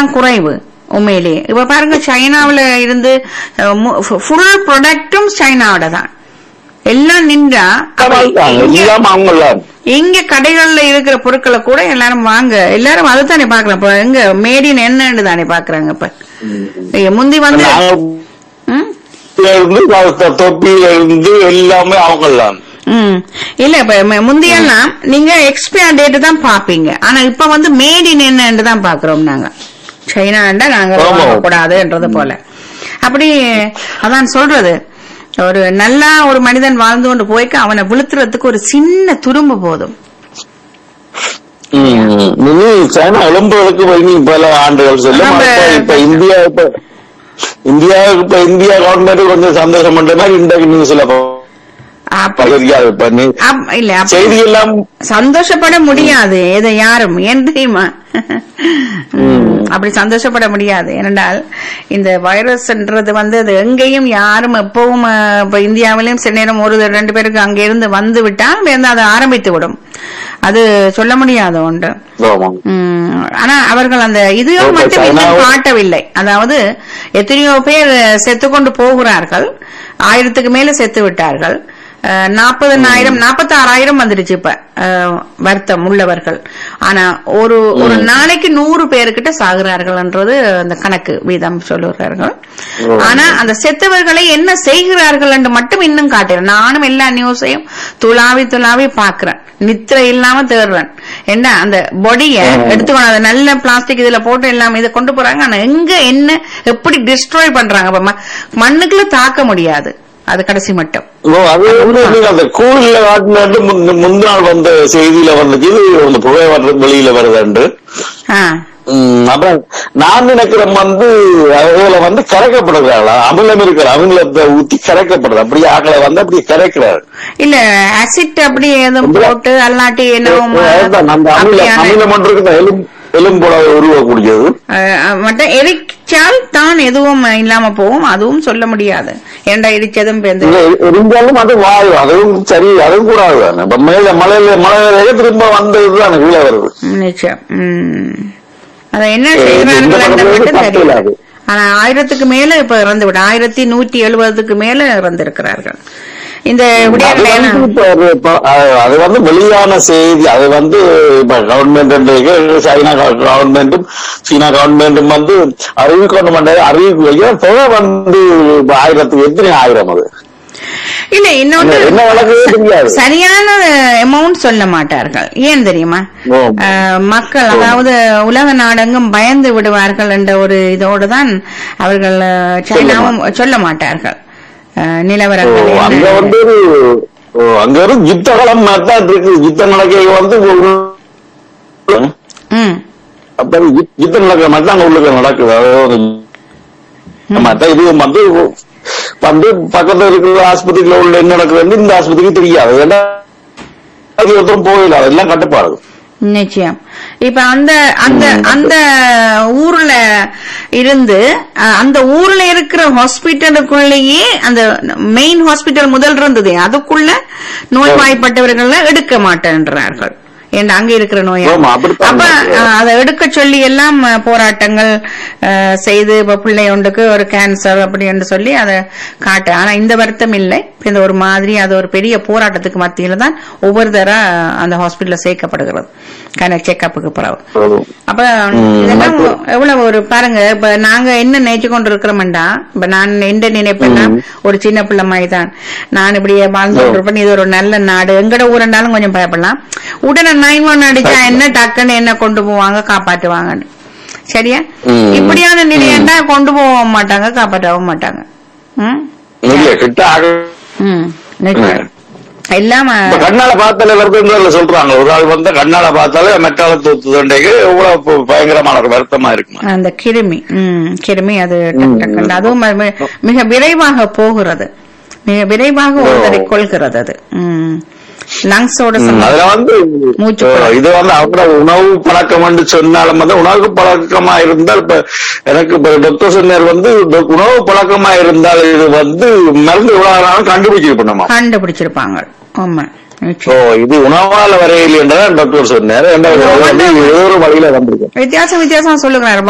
எல்லாம் குறைவு உண்மையிலேயே இப்ப பாருங்க சைனாவுல இருந்து ஃபுல் ப்ராடக்டும் சைனாவோட தான் எல்லாம் நின்றா அப்ப இங்க- எல்லாம் அவங்கள இங்க கடைகள்ல இருக்கிற பொருட்களை கூட எல்லாரும் வாங்க எல்லாரும் அதுதானே பாக்கலாம் இப்ப எங்க மேடின் என்னன்னு தானே பாக்குறாங்க இப்ப ஐய, முந்தி வந்து நாங்க ம்? இருந்து தொ- தொப்பியில இருந்து எல்லாமே அவங்களாம் ம். இல்ல இப்ப ம- முந்தியெல்லாம் நீங்க எக்ஸ்பயர் டேட் தான் பாப்பீங்க ஆனா இப்ப வந்து மேட் இன் என்னன்னு தான் பாக்குறோம் நாங்க சைனாண்டா நாங்க ஆமா. கூடாதுன்றது போல அப்படி அதான் சொல்றது ஒரு நல்லா ஒரு மனிதன் வாழ்ந்து கொண்டு போய்க்க அவனை விழுத்துறதுக்கு ஒரு சின்ன துரும்பு போதும் ம். இனி சைனா எழும்புறதுக்கு இனி பல ஆண்டுகள் செல்லும் நம்ம- அப்ப இப்ப இந்தியா இப்ப இந்தியாவுக்கு இப்ப இந்தியா கவர்மெண்ட் கொஞ்சம் சந்தோஷம் பண்ற மாதிரி இன்றைக்கு நியூஸ்ல அப்படி தெரியாது இப்ப நீ அப்- இல்ல அப்படி செய்தி எல்லாம் சந்தோஷப்பட முடியாது இதை யாரும் ஏன் தெரியுமா ம், அப்படி சந்தோஷப்பட முடியாது ஏனென்றால் இந்த வைரஸ்ன்றது வந்து அது எங்கேயும் யாரும் எப்பவும் அஹ், இப்ப இந்தியாவிலும் சில நேரம் ஒரு ரெண்டு பேருக்கு அங்க இருந்து வந்து விட்டால் வந்து அதை ஆரம்பித்து விடும் அது சொல்ல முடியாத ஒன்று ஆமா. உம், ஆனா அவர்கள் அந்த இது இப்ப மட்டும் இன்னும் சைனாவும் காட்டவில்லை அதாவது எத்தனையோ பேர் செத்து கொண்டு போகிறார்கள் ஆயிரத்துக்கு மேல செத்து விட்டார்கள் நாற்பதனாயிரம் நாற்பத்தாறாயிரம் வந்துடுச்சு இப்ப அஹ், வருத்தம் உள்ளவர்கள் ஆனா ஒரு ஒரு நாளைக்கு நூறு பேருக்கிட்ட சாகுறார்கள்ன்றது அந்த கணக்கு வீதம் சொல்லுகிறார்கள் ஓ. ஆனா அந்த செத்தவர்களை என்ன செய்கிறார்கள் என்று மட்டும் இன்னும் காட்டுறேன் நானும் எல்லா நியூஸையும் துளாவி துளாவி பாக்குறேன் நித்திரை இல்லாம தேடுறேன் என்ன அந்த பொடிய எடுத்துக்கணும் அதை நல்ல பிளாஸ்டிக் இதுல போட்டு எல்லாம் இதை கொண்டு போறாங்க ஆனா எங்க என்ன எப்படி டிஸ்ட்ராய் பண்றாங்க இப்ப ம- மண்ணுக்குள்ள தாக்க முடியாது அது கடைசி மட்டும் ஓ, அது வந்து நீங்க அந்த கோவில்ல காட்டினாட்டு முந்தின நாள் வந்த செய்தியில வந்துச்சு இது அந்த புகை வர வெளியில வருதுண்டு ஆ. ம், அப்புறம் நான் நினைக்கிறேன் வந்து அதுல வந்து கரைக்கப்படுகிறாளா அமிலம் இருக்கிற அமிலத்தை ஊத்தி கரைக்கப்படுது அப்படியே ஆக்களை வந்து அப்படியே கரைக்கிறாரு இல்ல அசிட் அப்படி எதுவும் போட்டு அல்லாட்டி என்னவும் அதுதான் அந்த அமிலம் அப்படியான அமிலம் ஒன்று இருக்குது எலும் எலும்போல உருவக்கூடியது அஹ் மட்டும் எரிச்சால் தான் எதுவும் இல்லாம போகும் அதுவும் சொல்ல முடியாது ஏண்டா இடிச்சதும் பேருந்து இல்ல, இருந்தாலும் அது வாயு அதுவும் சரி அதுவும் கூடாது தானே இப்ப மேல மலையில மலையில திரும்ப வந்ததுதான் கீழே வருது நிச்சயம் உம். அத என்ன ஏ, இந்த செய்கிறார்கள் பக்கத்துல மட்டும் இருந்து தெரியல தப்பில்ல அது. ஆனா ஆயிரத்துக்கு மேல இப்ப இறந்து விட ஆயிரத்தி நூற்றி எழுபதுக்கு மேல இறந்திருக்கிறார்கள் இந்த அது விடயங்களை வந்து என்ன- இப்ப ஒரு- இப்ப அது- அது வந்து வெளியான செய்தி அது வந்து இப்ப கவர்மெண்ட் சைனா கவர்மெண்ட்டும் சீனா கவர்மெண்ட்டும் வந்து அறிவிக்கணும் பண்றது அறிவிப்பு வைக்க தொகை வந்து இப்ப ஆயிரத்துக்கு எத்தனை ஆயிரம் அது இல்ல இன்னொன்று என்ன வழக்கு தெரியாது சரியான அமௌண்ட் சொல்ல மாட்டார்கள் ஏன் தெரியுமா ஓ. அஹ், மக்கள் அதாவது உலக நாடெங்கும் பயந்து விடுவார்கள் என்ற ஒரு இதோடு தான் அவர்கள் அஹ், சைனாவும் சொல்ல மாட்டார்கள் அஹ், ஓ, நிலவரங்கள் அங்க என்ன. வந்து ஒரு ஓ, அங்க ஒரு யுத்த களம் மாதிரி தான் இருக்கு யுத்தம் நடக்க வந்து ஒரு- ம் அப்ப யுத்- யுத்தம் நடக்கிற மாதிரி தான் அங்க உள்ளுக்கு நடக்குது அதாவது மத்த இது வந்து வந்து பக்கத்துல இருக்கிற ஆஸ்பத்திரியில உள்ள என்ன நடக்குதுன்னு இந்த ஆஸ்பத்திரிக்கு தெரியாது ஏன்னா அது ஒருத்தரும் போகல அதெல்லாம் கட்டுப்பாடு நிச்சயம் இப்ப அந்த அந்த அந்த ஊர்ல இருந்து அஹ், அந்த ஊர்ல இருக்கிற ஹாஸ்பிட்டலுக்குள்ளேயே அந்த மெயின் ஹாஸ்பிட்டல் முதல் இருந்தது அதுக்குள்ள நோய்வாய்ப்பட்டவர்கள் எடுக்க மாட்டேன்றார்கள் ஏன்னா அங்க இருக்கிற நோய் ஆமா, அப்படித்தான் அப்ப இருக்கு. அஹ், அதை எடுக்க சொல்லி எல்லாம் அஹ், போராட்டங்கள் அஹ், செய்து இப்ப பிள்ளை ஒன்றுக்கு ஒரு கேன்சர் அப்படி என்று சொல்லி அதை காட்ட ஆனா இந்த வருத்தம் இல்லை இந்த ஒரு மாதிரி அது ஒரு பெரிய போராட்டத்துக்கு மத்தியில தான் ஒவ்வொரு தர அந்த ஹாஸ்பிட்டல்ல சேர்க்கப்படுகிறது கன செக்கப்புக்கு பிறகு அப்ப ம், இதெல்லாம் மற்ற- எவ்வளவு ஒரு பாருங்க இப்ப நாங்க என்ன நினைச்சு கொண்டு இருக்கிறோம்டா இப்ப நான் எந்த நினைப்பேன்னா ஒரு சின்ன பிள்ளை மாதிரி தான் நான் இப்படியே வாழ்ந்து கொண்டிருப்பேன் இது ஒரு நல்ல நாடு எங்கட ஊரண்டாலும் கொஞ்சம் பயப்படலாம் உடனே நைன் ஒன் அடிச்சா என்ன டக்குன்னு என்ன கொண்டு போவாங்க காப்பாற்றுவாங்கன்னு சரியா ம். இப்படியான நிலையண்டா கொண்டு போக மாட்டாங்க காப்பாற்றவும் மாட்டாங்க ம் இல்ல கிட்ட ஆக ம் நிச்சயம். எல்லாம் இப்ப கண்ணால பார்த்தாலே வருதுன்னு சொல்றாங்க ஒரு ஆள் வந்து கண்ணால பார்த்தாலே மெட்டால தூத்து தண்டைக்கு எவ்வளவு ப- பயங்கரமான ஒரு வருத்தமா இருக்குமா அந்த கிருமி ம் கிருமி அது டக் டக்குன்னு அதுவும் ம- மி- மிக விரைவாக போகிறது மிக விரைவாக ஒருத்தரை கொள்கிறது அது ம் லங்ஸோட ம், அதுல வந்து மூச்சு ஓ, பழக்கம். இது வந்து அவங்க உணவு பழக்கம் வந்து சொன்னாலும் வந்து உணவு பழக்கமா இருந்தால் இப்ப எனக்கு இப்ப டாக்டர் சொன்னார் வந்து இந்த உணவு பழக்கமா இருந்தால் இது வந்து மருந்து இவ்வளவு நாளும் கண்டுபிடிச்சிருப்போம் நம்ம கண்டுபிடிச்சிருப்பாங்க ஆமா ஓ நிச்சயம். இது உணவால வரையில் என்றதான் டாக்டர் சொன்னார் ரெண்டாவது வந்து ஏதோ ஒரு வழியில வந்திருக்கு வித்தியாசம் வித்தியாசம் சொல்லுகிறார்